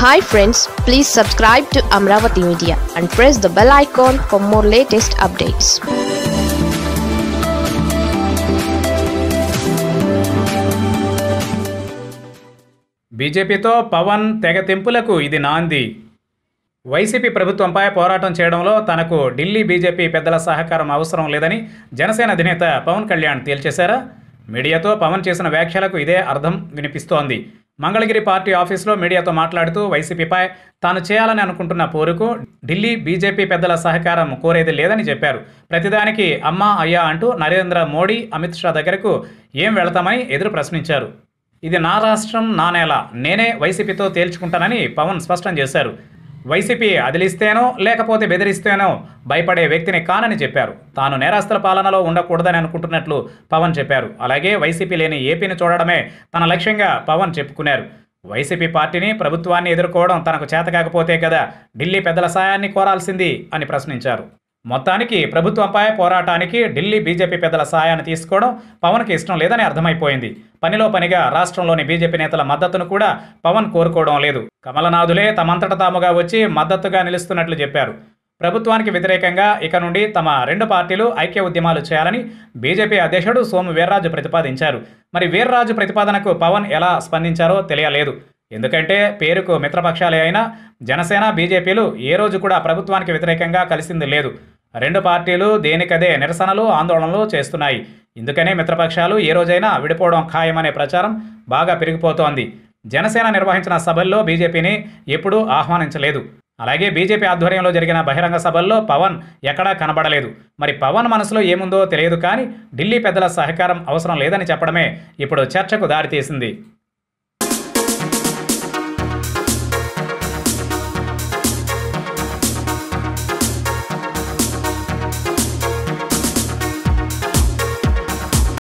hi friends please subscribe to Amaravati media and press the bell icon for more latest updates బీజేపీతో పవన్ తెగతెంపులకు ఇది నాంది YCP ప్రభుత్వంపై పోరాటం చేయడంలో తనకు ఢిల్లీ బీజేపీ పెద్దల సహకారం అవసరం లేదని జనసేన అధినేత పవన్ కళ్యాణ్ తేల్చేశారా మీడియాతో పవన్ చేసిన వ్యాఖ్యలకు ఇదే అర్థం వినిపిస్తోంది మంగళగిరి పార్టీ ఆఫీసులో మీడియాతో మాట్లాడుతూ వైసీపీపై తాను చేయాలని అనుకుంటున్న పోరుకు ఢిల్లీ బీజేపీ పెద్దల సహకారం కోరేది లేదని చెప్పారు ప్రతిదానికి అమ్మా అయ్యా అంటూ నరేంద్ర మోడీ అమిత్ షా దగ్గరకు ఏం వెళతామని ఎదురు ప్రశ్నించారు ఇది నా రాష్ట్రం నా నేల నేనే వైసీపీతో తేల్చుకుంటానని పవన్ స్పష్టం చేశారు వైసీపీ అదిలిస్తేనో లేకపోతే బెదిరిస్తేనో భయపడే వ్యక్తిని కానని చెప్పారు తాను నేరస్తుల పాలనలో ఉండకూడదని అనుకుంటున్నట్లు పవన్ చెప్పారు అలాగే వైసీపీ లేని ఏపీని చూడడమే తన లక్ష్యంగా పవన్ చెప్పుకున్నారు వైసీపీ పార్టీని ప్రభుత్వాన్ని ఎదుర్కోవడం తనకు చేతకాకపోతే కదా ఢిల్లీ పెద్దల సాయాన్ని కోరాల్సింది అని ప్రశ్నించారు మొత్తానికి ప్రభుత్వంపై పోరాటానికి ఢిల్లీ బీజేపీ పెద్దల సాయాన్ని తీసుకోవడం పవన్కి ఇష్టం లేదని అర్థమైపోయింది పనిలో పనిగా రాష్ట్రంలోని బీజేపీ నేతల మద్దతును కూడా పవన్ కోరుకోవడం లేదు కమలనాథులే తమంతట తాముగా వచ్చి మద్దతుగా నిలుస్తున్నట్లు చెప్పారు ప్రభుత్వానికి వ్యతిరేకంగా ఇక నుండి తమ రెండు పార్టీలు ఐక్య ఉద్యమాలు చేయాలని బీజేపీ అధ్యక్షుడు సోము వీర్రాజు ప్రతిపాదించారు మరి వీర్రాజు ప్రతిపాదనకు పవన్ ఎలా స్పందించారో తెలియలేదు ఎందుకంటే పేరుకు మిత్రపక్షాలే అయినా జనసేన బీజేపీలు ఏ రోజు కూడా ప్రభుత్వానికి వ్యతిరేకంగా కలిసింది లేదు రెండు పార్టీలు దేనికదే నిరసనలు ఆందోళనలు చేస్తున్నాయి ఇందుకనే మిత్రపక్షాలు ఏ రోజైనా విడిపోవడం ఖాయమనే ప్రచారం బాగా పెరిగిపోతోంది జనసేన నిర్వహించిన సభల్లో బీజేపీని ఎప్పుడూ ఆహ్వానించలేదు అలాగే బీజేపీ ఆధ్వర్యంలో జరిగిన బహిరంగ సభల్లో పవన్ ఎక్కడా కనబడలేదు మరి పవన్ మనసులో ఏముందో తెలియదు కానీ ఢిల్లీ పెద్దల సహకారం అవసరం లేదని చెప్పడమే ఇప్పుడు చర్చకు దారితీసింది